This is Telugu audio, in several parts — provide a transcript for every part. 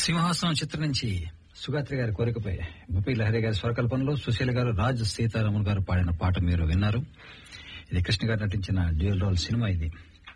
సింహాసనం చిత్రం నుంచి సుగాత్రి గారి కోరికపై ముప్పై లహరి గారి స్వరకల్పనలో సుశీల గారు రాజ్ సీతారామన్ గారు పాడిన పాట మీరు విన్నారు ఇది కృష్ణ గారు నటించిన డ్యూయల్ రోల్ సినిమా ఇది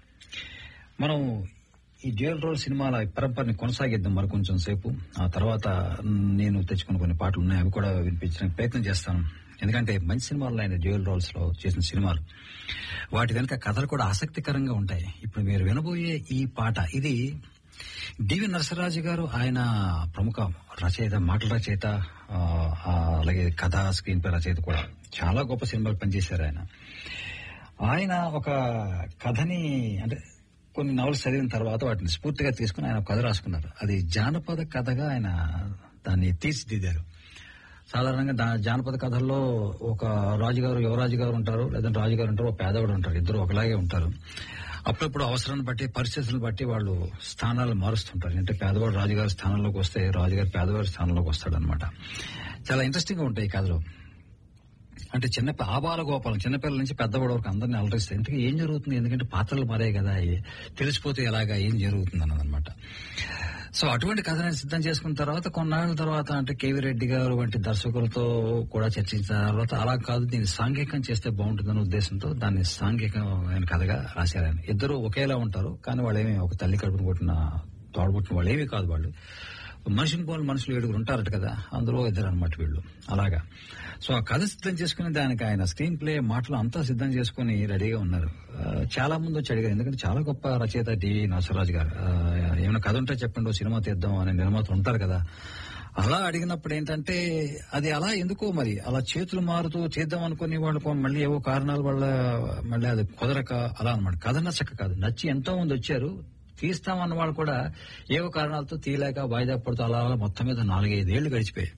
మనం ఈ డ్యూయల్ రోల్ సినిమాల పరంపరని కొనసాగిద్దాం మరి కొంచెం సేపు ఆ తర్వాత నేను తెచ్చుకున్న కొన్ని పాటలు ఉన్నాయి అవి కూడా వినిపించడానికి ప్రయత్నం చేస్తాను ఎందుకంటే మంచి సినిమాలు ఆయన డ్యూయల్ రోల్స్ లో చేసిన సినిమాలు వాటి వెనుక కథలు కూడా ఆసక్తికరంగా ఉంటాయి ఇప్పుడు మీరు వినబోయే ఈ పాట ఇది డివి నరసరాజు గారు ఆయన ప్రముఖ రచయిత మాటల రచయిత ఆ, ఆ, అలాగే కథ స్క్రీన్ పే రచయిత కూడా చాలా గొప్ప సినిమాలు పనిచేశారు ఆయన ఆయన ఒక కథని అంటే కొన్ని నవల్స్ చదివిన తర్వాత వాటిని స్ఫూర్తిగా తీసుకుని ఆయన ఒక కథ రాసుకున్నారు అది జానపద కథగా ఆయన దాన్ని తీర్చిదిద్దారు సాధారణంగా దా- జానపద కథల్లో ఒక రాజుగారు యువరాజు గారు ఉంటారు లేదంటే రాజుగారు ఉంటారు ఒక పేదవాడు ఉంటారు ఇద్దరు ఒకలాగే ఉంటారు అప్పుడప్పుడు అవసరాన్ని బట్టి పరిస్థితులను బట్టి వాళ్ళు స్థానాలు మారుస్తుంటారు అంటే పేదవాడు రాజుగారి స్థానంలోకి వస్తే రాజుగారు పేదవాడి స్థానంలోకి వస్తాడు అనమాట చాలా ఇంట్రెస్టింగ్ గా ఉంటాయి ఈ కథలు అంటే చిన్న పి- ఆబాల గోపాలం చిన్నపిల్లల నుంచి పెద్దవాడు వరకు అందరినీ అలరిస్తాయి ఇంతకీ ఏం జరుగుతుంది ఎందుకంటే పాత్రలు మారాయి కదా ఏ- తెలిసిపోతే ఎలాగా ఏం జరుగుతుంది అన్నదన్నమాట సో అటువంటి కథని సిద్ధం చేసుకున్న తర్వాత కొన్నాళ్ళ తర్వాత అంటే కేవీ రెడ్డి గారు వంటి దర్శకులతో కూడా చర్చించిన తర్వాత అలా కాదు దీన్ని సాంఘికం చేస్తే బాగుంటుందనే ఉద్దేశంతో దాన్ని సాంఘికమైన కథగా రాశారు ఆయన ఇద్దరు ఒకేలా ఉంటారు కానీ వాళ్ళేమి ఒక తల్లి కడుపును కొట్టిన తోడబుట్టిన వాళ్ళు ఏమీ కాదు వాళ్ళు మనిషిని పోని మనుషులు ఏడుగురు ఉంటారట కదా అందులో ఇద్దరు అనమాట వీళ్ళు అలాగా సో ఆ కథ సిద్ధం చేసుకుని దానికి ఆయన స్క్రీన్ ప్లే మాటలు అంతా సిద్ధం చేసుకుని రెడీగా ఉన్నారు ఆ, చాలా మంది వచ్చి అడిగారు ఎందుకంటే చాలా గొప్ప రచయిత డి నరసరాజు గారు ఆ, ఏమైనా కథ ఉంటే చెప్పండి ఓ సినిమా తీద్దాం అనే నిర్మాతలు ఉంటారు కదా అలా అడిగినప్పుడు ఏంటంటే అది అలా ఎందుకో మరి అలా చేతులు మారుతూ చేద్దాం అనుకుని వాళ్ళు కొ- మళ్ళీ ఏవో కారణాల వల్ల మళ్ళీ అది కుదరక అలా అనమాట కథ నచ్చక కాదు నచ్చి ఎంతో మంది వచ్చారు తీస్తామన్న వాళ్ళు కూడా ఏవో కారణాలతో తీయలేక వాయిదా పడుతూ అలా అలా మొత్తం మీద నాలుగైదేళ్లు గడిచిపోయాయి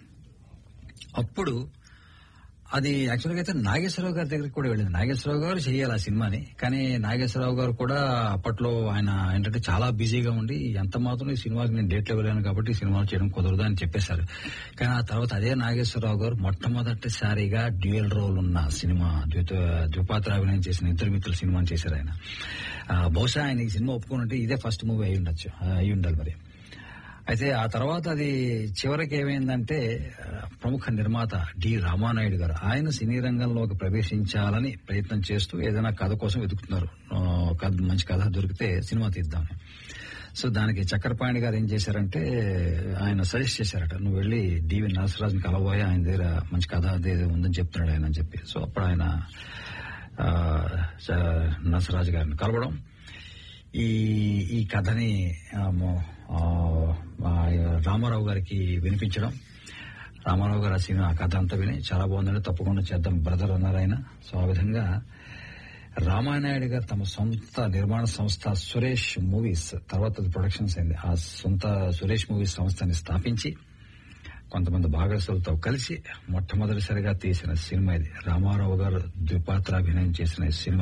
అప్పుడు అది యాక్చువల్గా అయితే నాగేశ్వరరావు గారి దగ్గరికి కూడా వెళ్ళింది నాగేశ్వరరావు గారు చేయాలి ఆ సినిమాని కానీ నాగేశ్వరరావు గారు కూడా అప్పట్లో ఆయన ఏంటంటే చాలా బిజీగా ఉండి ఎంత మాత్రం ఈ సినిమాకి నేను డేట్లో వెళ్ళాను కాబట్టి ఈ సినిమా చేయడం కుదరదు అని చెప్పేశారు కానీ ఆ తర్వాత అదే నాగేశ్వరరావు గారు మొట్టమొదటిసారిగా డ్యూయల్ రోల్ ఉన్న సినిమా ద్విత- ద్విపాత్ర అభినయం చేసిన ఇద్దరు మిత్రుల సినిమాని చేశారు ఆయన ఆ, బహుశా ఆయన ఈ సినిమా ఒప్పుకున్నట్టు ఇదే ఫస్ట్ మూవీ అయి ఉండొచ్చు ఆ, అయి ఉండాలి మరి అయితే ఆ తర్వాత అది చివరికి ఏమైందంటే ఆ, ప్రముఖ నిర్మాత డి రామానాయుడు గారు ఆయన సినీ రంగంలోకి ప్రవేశించాలని ప్రయత్నం చేస్తూ ఏదైనా కథ కోసం వెతుకుతున్నారు ఆ, కథ మంచి కథ దొరికితే సినిమా తీద్దామని సో దానికి చక్రపాణి గారు ఏం చేశారంటే ఆయన సజెస్ట్ చేశారట నువ్వు వెళ్ళి డివి నరసరాజుని కలబోయి ఆయన దగ్గర మంచి కథ అదే ఉందని చెప్తున్నాడు ఆయన అని చెప్పి సో అప్పుడు ఆయన ఆ, చ- నరసరాజు గారిని కలవడం ఈ ఈ కథని ఆ, మొ- ఆ, ఆ, రామారావు గారికి వినిపించడం రామారావు గారు రాసిన ఆ కథ అంతా విని చాలా బాగుందని తప్పకుండా చేద్దాం బ్రదర్ అన్నారు ఆయన సో ఆ విధంగా రామానాయుడు గారు తమ సొంత నిర్మాణ సంస్థ సురేష్ మూవీస్ తర్వాత అది ప్రొడక్షన్స్ అయింది ఆ సొంత సురేష్ మూవీస్ సంస్థని స్థాపించి కొంతమంది భాగస్వాములతో కలిసి మొట్టమొదటిసారిగా తీసిన సినిమా ఇది రామారావు గారు ద్విపాత్రాభినయం చేసిన ఈ సినిమా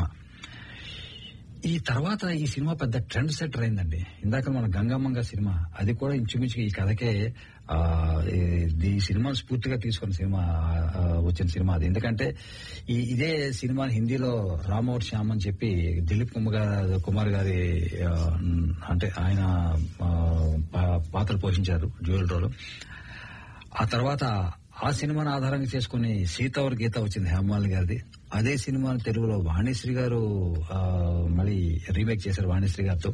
ఈ తర్వాత ఈ సినిమా పెద్ద ట్రెండ్ సెటర్ అయిందండి ఇందాక మన గంగమ్మంగ సినిమా అది కూడా ఇంచుమించు ఈ కథకే ఆ, ఈ- ఈ సినిమాను స్ఫూర్తిగా తీసుకున్న సినిమా ఆ, వచ్చిన సినిమా అది ఎందుకంటే ఈ ఇదే సినిమా హిందీలో రామోర్ శ్యామ్ అని చెప్పి దిలీప్ కుమార్ గారు కుమార్ గారి ఆ, అంటే ఆయన ఆ, పా- పాత్ర పోషించారు జ్యువెల్ రోల్ ఆ తర్వాత ఆ సినిమాను ఆధారంగా చేసుకుని సీతవర్ గీత వచ్చింది హేమాలి గారిది అదే సినిమాను తెలుగులో వాణిశ్రీ గారు ఆ, మళ్ళీ రీమేక్ చేశారు వాణిశ్రీ గారితో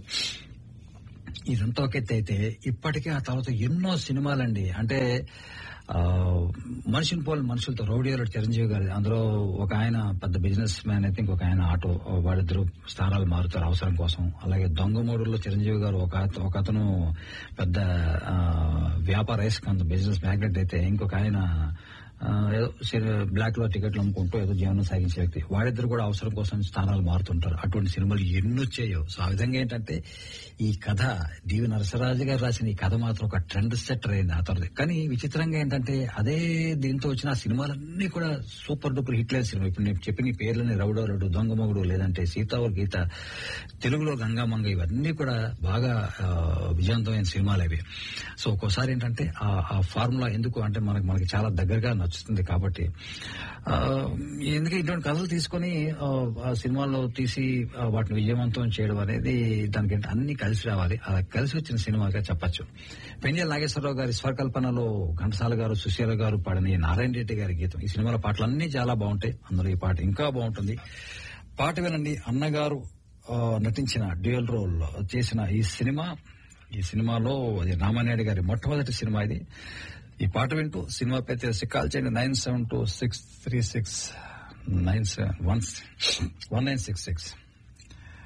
ఇదంతా ఒక ఎత్తు అయితే ఇప్పటికే ఆ తర్వాత ఎన్నో సినిమాలండి అంటే ఆ, మనిషిని పోలి మనుషులతో రౌడీలో చిరంజీవి గారి అందులో ఒక ఆయన పెద్ద బిజినెస్ మ్యాన్ అయితే ఇంకొక ఆయన ఆటో వాళ్ళిద్దరు స్థానాలు మారుతారు అవసరం కోసం అలాగే దొంగ మూడుల్లో చిరంజీవి గారు ఒక అత- ఒక అతను పెద్ద ఆ, వ్యాపార వేసుకుంది బిజినెస్ మ్యాగ్నెట్ అయితే ఇంకొక ఆయన ఆ, ఏదో బ్లాక్ లో టికెట్లు అమ్ముకుంటూ ఏదో జీవనం సాగించే వ్యక్తి వాడిద్దరు కూడా అవసరం కోసం స్థానాలు మారుతుంటారు అటువంటి సినిమాలు ఎన్ని వచ్చాయో సో ఆ విధంగా ఏంటంటే ఈ కథ డివి నరసరాజు గారు రాసిన ఈ కథ మాత్రం ఒక ట్రెండ్ సెటర్ అయింది ఆ తర్వాత కానీ విచిత్రంగా ఏంటంటే అదే దీంతో వచ్చిన ఆ సినిమాలన్నీ కూడా సూపర్ డూపర్ హిట్ లేని సినిమా ఇప్పుడు నేను చెప్పిన ఈ పేర్లని రౌడో రౌడు దొంగ మొగుడు లేదంటే సీతావర్ గీత తెలుగులో గంగామంగ ఇవన్నీ కూడా బాగా ఆ, విజయవంతమైన సినిమాలు అవి సో ఒక్కోసారి ఏంటంటే ఆ- ఆ ఫార్ములా ఎందుకు అంటే మనకి మనకి చాలా దగ్గరగా నచ్చుతుంది వచ్చింది కాబట్టి ఆ, ఎందుకంటే ఇటువంటి కథలు తీసుకొని ఆ, ఆ సినిమాలో తీసి ఆ, వాటిని విజయవంతం చేయడం అనేది దానికి ఏంటి అన్ని కలిసి రావాలి అలా కలిసి వచ్చిన సినిమాగా చెప్పచ్చు పెంజల్ నాగేశ్వరరావు గారి స్వరకల్పనలో ఘంటసాల గారు సుశీల గారు పాడిన ఈ నారాయణ రెడ్డి గారి గీతం ఈ సినిమాలో పాటలు అన్ని చాలా బాగుంటాయి అందులో ఈ పాట ఇంకా బాగుంటుంది పాట వినండి అన్నగారు ఆ, నటించిన డ్యూయల్ రోల్ చేసిన ఈ సినిమా ఈ సినిమాలో అది రామానాయుడు గారి మొట్టమొదటి సినిమా ఇది ఈ పాట వింటూ సినిమా పేరు తెలిసి కాల్ చేయండి nine seven two six three six nine seven one one nine six six